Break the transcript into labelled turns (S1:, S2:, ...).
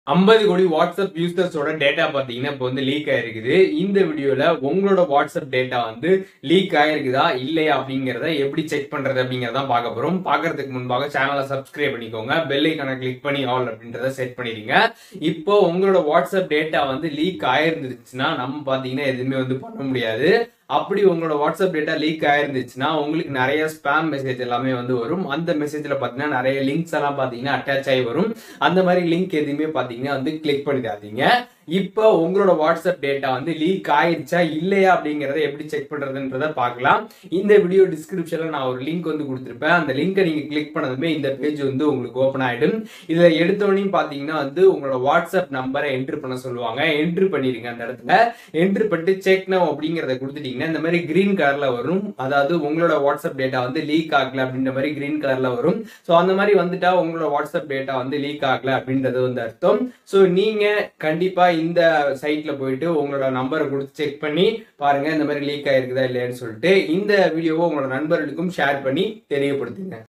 S1: ஐம்பது கோடி WhatsApp யூசர்ஸோட data பார்த்தீங்கன்னா இப்போ வந்து லீக் ஆயிருக்குது இந்த வீடியோல உங்களோட வாட்ஸ்அப் டேட்டா வந்து லீக் ஆயிருக்குதா இல்லையா அப்படிங்கிறத எப்படி செக் பண்றது அப்படிங்கறத பார்க்க போறோம் பார்க்கறதுக்கு முன்பாக சேனலை சப்ஸ்கிரைப் பண்ணிக்கோங்க பெல் ஐக்கான கிளிக் பண்ணி ஆல் அப்படின்றத செட் பண்ணிடுங்க இப்போ உங்களோட வாட்ஸ்அப் டேட்டா வந்து லீக் ஆயிருந்துச்சுன்னா நம்ம பார்த்தீங்கன்னா எதுவுமே வந்து பண்ண முடியாது அப்படி உங்களோட வாட்ஸ்அப் டேட்டா லீக் ஆயிருந்துச்சுன்னா உங்களுக்கு நிறைய ஸ்பேம் மெசேஜ் எல்லாமே வந்து வரும் அந்த மெசேஜ்ல பாத்தீங்கன்னா நிறைய லிங்க்ஸ் எல்லாம் பாத்தீங்கன்னா அட்டாச் ஆகி வரும் அந்த மாதிரி லிங்க் எதுவுமே பாத்தீங்கன்னா வந்து கிளிக் பண்ணிடாதீங்க இப்போ உங்களோட வாட்ஸ்அப் டேட்டா வந்து லீக் ஆயிருச்சா இல்லையா அப்படிங்கறத எப்படி செக் பண்றதுன்றத பார்க்கலாம் இந்த வீடியோ டிஸ்கிரிப்ஷன்ல நான் ஒரு லிங்க் வந்து கொடுத்துருப்பேன் அந்த லிங்கை நீங்க கிளிக் பண்ணதுமே இந்த பேஜ் வந்து உங்களுக்கு ஓப்பன் ஆயிடும் இதுல எடுத்தோடனே பாத்தீங்கன்னா வந்து உங்களோட வாட்ஸ்அப் நம்பரை என்ட்ரு பண்ண சொல்லுவாங்க என்ட்ரு பண்ணிருங்க அந்த இடத்துல என்ட்ரு பண்ணிட்டு செக் நவ் அப்படிங்கறத கொடுத்துட்டீங்கன்னா இந்த மாதிரி கிரீன் கலர்ல வரும் அதாவது உங்களோட வாட்ஸ்அப் டேட்டா வந்து லீக் ஆகல அப்படின்ற மாதிரி கிரீன் கலர்ல வரும் ஸோ அந்த மாதிரி வந்துட்டா உங்களோட வாட்ஸ்அப் டேட்டா வந்து லீக் ஆகல அப்படின்றது வந்து அர்த்தம் ஸோ நீங்க கண்டிப்பா இந்த சைட்ல போயிட்டு உங்களோட நம்பரை கொடுத்து செக் பண்ணி பாருங்க இந்த மாதிரி லீக் ஆயிருக்குதா இல்லையான்னு சொல்லிட்டு இந்த வீடியோவை உங்களோட நண்பர்களுக்கும் ஷேர் பண்ணி தெரியப்படுத்துங்க